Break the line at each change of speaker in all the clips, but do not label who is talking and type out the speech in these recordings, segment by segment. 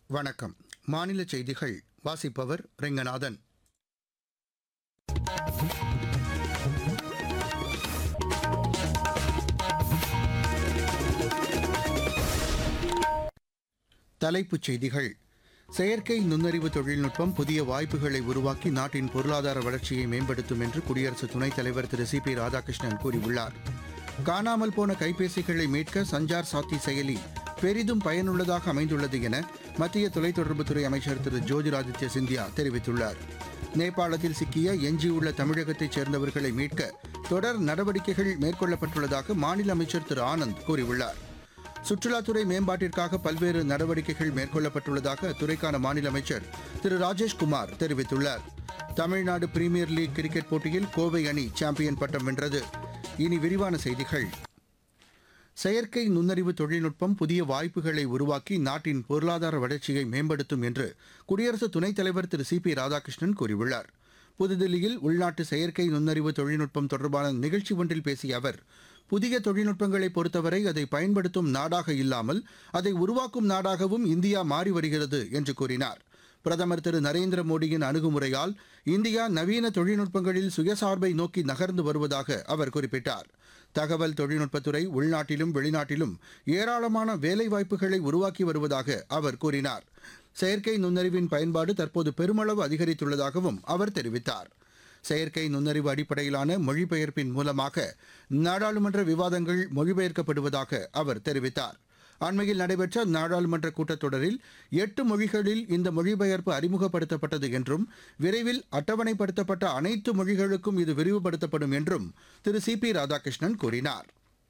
வணக்கம் மாநில செய்திகள் வாசிப்பவர் ரெங்கநாதன் தலைப்புச் செய்திகள் செயற்கை நுண்ணறிவு தொழில்நுட்பம் புதிய வாய்ப்புகளை உருவாக்கி நாட்டின் பொருளாதார வளர்ச்சியை மேம்படுத்தும் என்று குடியரசு துணைத் தலைவர் திரு சி பி ராதாகிருஷ்ணன் கூறியுள்ளார் காணாமல் போன கைபேசிகளை மீட்க சஞ்சார் சாத்தி செயலி பெரிதும் பயனுள்ளதாக அமைந்துள்ளது என மத்திய தொலைத்தொடர்புத்துறை அமைச்சர் திரு ஜோதிராதித்ய சிந்தியா தெரிவித்துள்ளார் நேபாளத்தில் சிக்கிய எஞ்சியுள்ள தமிழகத்தைச் சேர்ந்தவர்களை மீட்க தொடர் நடவடிக்கைகள் மேற்கொள்ளப்பட்டுள்ளதாக மாநில அமைச்சர் திரு ஆனந்த் கூறியுள்ளார் சுற்றுலாத்துறை மேம்பாட்டிற்காக பல்வேறு நடவடிக்கைகள் மேற்கொள்ளப்பட்டுள்ளதாக அத்துறைக்கான மாநில அமைச்சர் திரு ராஜேஷ்குமார் தெரிவித்துள்ளார் தமிழ்நாடு பிரீமியர் லீக் கிரிக்கெட் போட்டியில் கோவை அணி சாம்பியன் பட்டம் வென்றது இனி விரிவான செய்திகள் செயற்கை நுண்ணறிவு தொழில்நுட்பம் புதிய வாய்ப்புகளை உருவாக்கி நாட்டின் பொருளாதார வளர்ச்சியை மேம்படுத்தும் என்று குடியரசு துணைத் தலைவர் திரு சி பி ராதாகிருஷ்ணன் கூறியுள்ளார் புதுதில்லியில் உள்நாட்டு செயற்கை நுண்ணறிவு தொழில்நுட்பம் தொடர்பான நிகழ்ச்சி ஒன்றில் பேசிய அவர் புதிய தொழில்நுட்பங்களை பொறுத்தவரை அதை பயன்படுத்தும் நாடாக இல்லாமல் அதை உருவாக்கும் நாடாகவும் இந்தியா மாறி வருகிறது என்று கூறினார் பிரதமர் திரு நரேந்திர மோடியின் அணுகுமுறையால் இந்தியா நவீன தொழில்நுட்பங்களில் சுயசார்பை நோக்கி நகர்ந்து வருவதாக அவர் குறிப்பிட்டார் தகவல் தொழில்நுட்பத்துறை உள்நாட்டிலும் வெளிநாட்டிலும் ஏராளமான வேலைவாய்ப்புகளை உருவாக்கி வருவதாக அவர் கூறினார் செயற்கை நுண்ணறிவின் பயன்பாடு தற்போது பெருமளவு அதிகரித்துள்ளதாகவும் அவர் தெரிவித்தார் செயற்கை நுண்ணறிவு அடிப்படையிலான மொழிபெயர்ப்பின் மூலமாக நாடாளுமன்ற விவாதங்கள் மொழிபெயர்க்கப்படுவதாக அவர் தெரிவித்தார் அண்மையில் நடைபெற்ற நாடாளுமன்ற கூட்டத்தொடரில் எட்டு மொழிகளில் இந்த மொழிபெயர்ப்பு அறிமுகப்படுத்தப்பட்டது என்றும் விரைவில் அட்டவணைப்படுத்தப்பட்ட அனைத்து மொழிகளுக்கும் இது விரிவுபடுத்தப்படும் என்றும் திரு சி பி ராதாகிருஷ்ணன் கூறினார்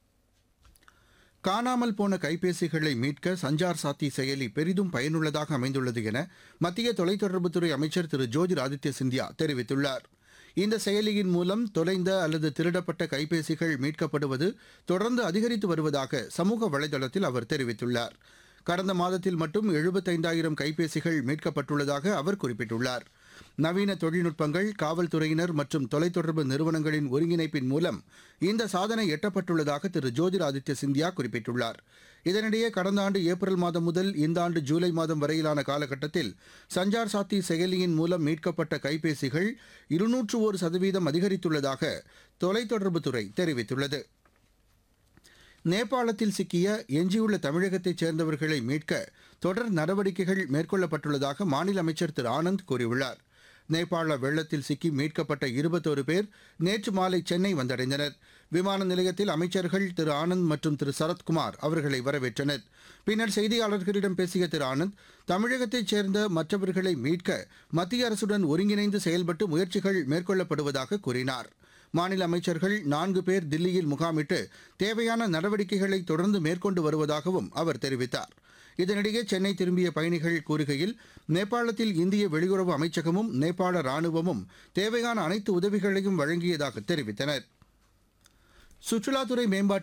காணாமல் போன கைபேசிகளை மீட்க சஞ்சார் சாத்தி செயலி பெரிதும் பயனுள்ளதாக அமைந்துள்ளது என மத்திய தொலைத்தொடர்புத்துறை அமைச்சர் திரு ஜோதிர் ஆதித்ய சிந்தியா தெரிவித்துள்ளார் இந்த செயலியின் மூலம் தொலைந்த அல்லது திருடப்பட்ட கைபேசிகள் மீட்கப்படுவது தொடர்ந்து அதிகரித்து வருவதாக சமூக வலைதளத்தில் அவர் தெரிவித்துள்ளார் கடந்த மாதத்தில் மட்டும் எழுபத்தைந்தாயிரம் கைபேசிகள் மீட்கப்பட்டுள்ளதாக அவர் குறிப்பிட்டுள்ளார் நவீன தொழில்நுட்பங்கள் காவல்துறையினர் மற்றும் தொலைத்தொடர்பு நிறுவனங்களின் ஒருங்கிணைப்பின் மூலம் இந்த சாதனை எட்டப்பட்டுள்ளதாக திரு ஜோதிராதித்ய சிந்தியா குறிப்பிட்டுள்ளார் இதனிடையே கடந்த ஆண்டு ஏப்ரல் மாதம் முதல் இந்த ஆண்டு ஜூலை மாதம் வரையிலான காலகட்டத்தில் சஞ்சார் சாத்தி செயலியின் மூலம் மீட்கப்பட்ட கைபேசிகள் இருநூற்று ஒரு சதவீதம் அதிகரித்துள்ளதாக தொலைத்தொடர்புத்துறை தெரிவித்துள்ளது நேபாளத்தில் சிக்கிய எஞ்சியுள்ள தமிழகத்தைச் சேர்ந்தவர்களை மீட்க தொடர் நடவடிக்கைகள் மேற்கொள்ளப்பட்டுள்ளதாக மாநில அமைச்சர் திரு ஆனந்த் கூறியுள்ளார் நேபாள வெள்ளத்தில் சிக்கி மீட்கப்பட்ட இருபத்தோரு பேர் நேற்று மாலை சென்னை வந்தடைந்தனர் விமான நிலையத்தில் அமைச்சர்கள் திரு ஆனந்த் மற்றும் திரு சரத்குமார் அவர்களை வரவேற்றனர் பின்னர் செய்தியாளர்களிடம் பேசிய திரு ஆனந்த் தமிழகத்தைச் சேர்ந்த மற்றவர்களை மீட்க மத்திய அரசுடன் ஒருங்கிணைந்து செயல்பட்டு முயற்சிகள் மேற்கொள்ளப்படுவதாக கூறினார் மாநில அமைச்சர்கள் நான்கு பேர் தில்லியில் முகாமிட்டு தேவையான நடவடிக்கைகளை தொடர்ந்து மேற்கொண்டு வருவதாகவும் அவர் தெரிவித்தார் இதனிடையே சென்னை திரும்பிய பயணிகள் கூறுகையில் நேபாளத்தில் இந்திய வெளியுறவு அமைச்சகமும் நேபாள ராணுவமும் தேவையான அனைத்து உதவிகளையும் வழங்கியதாக தெரிவித்தனர் சுற்றுலாத்துறை மேம்பாட்டு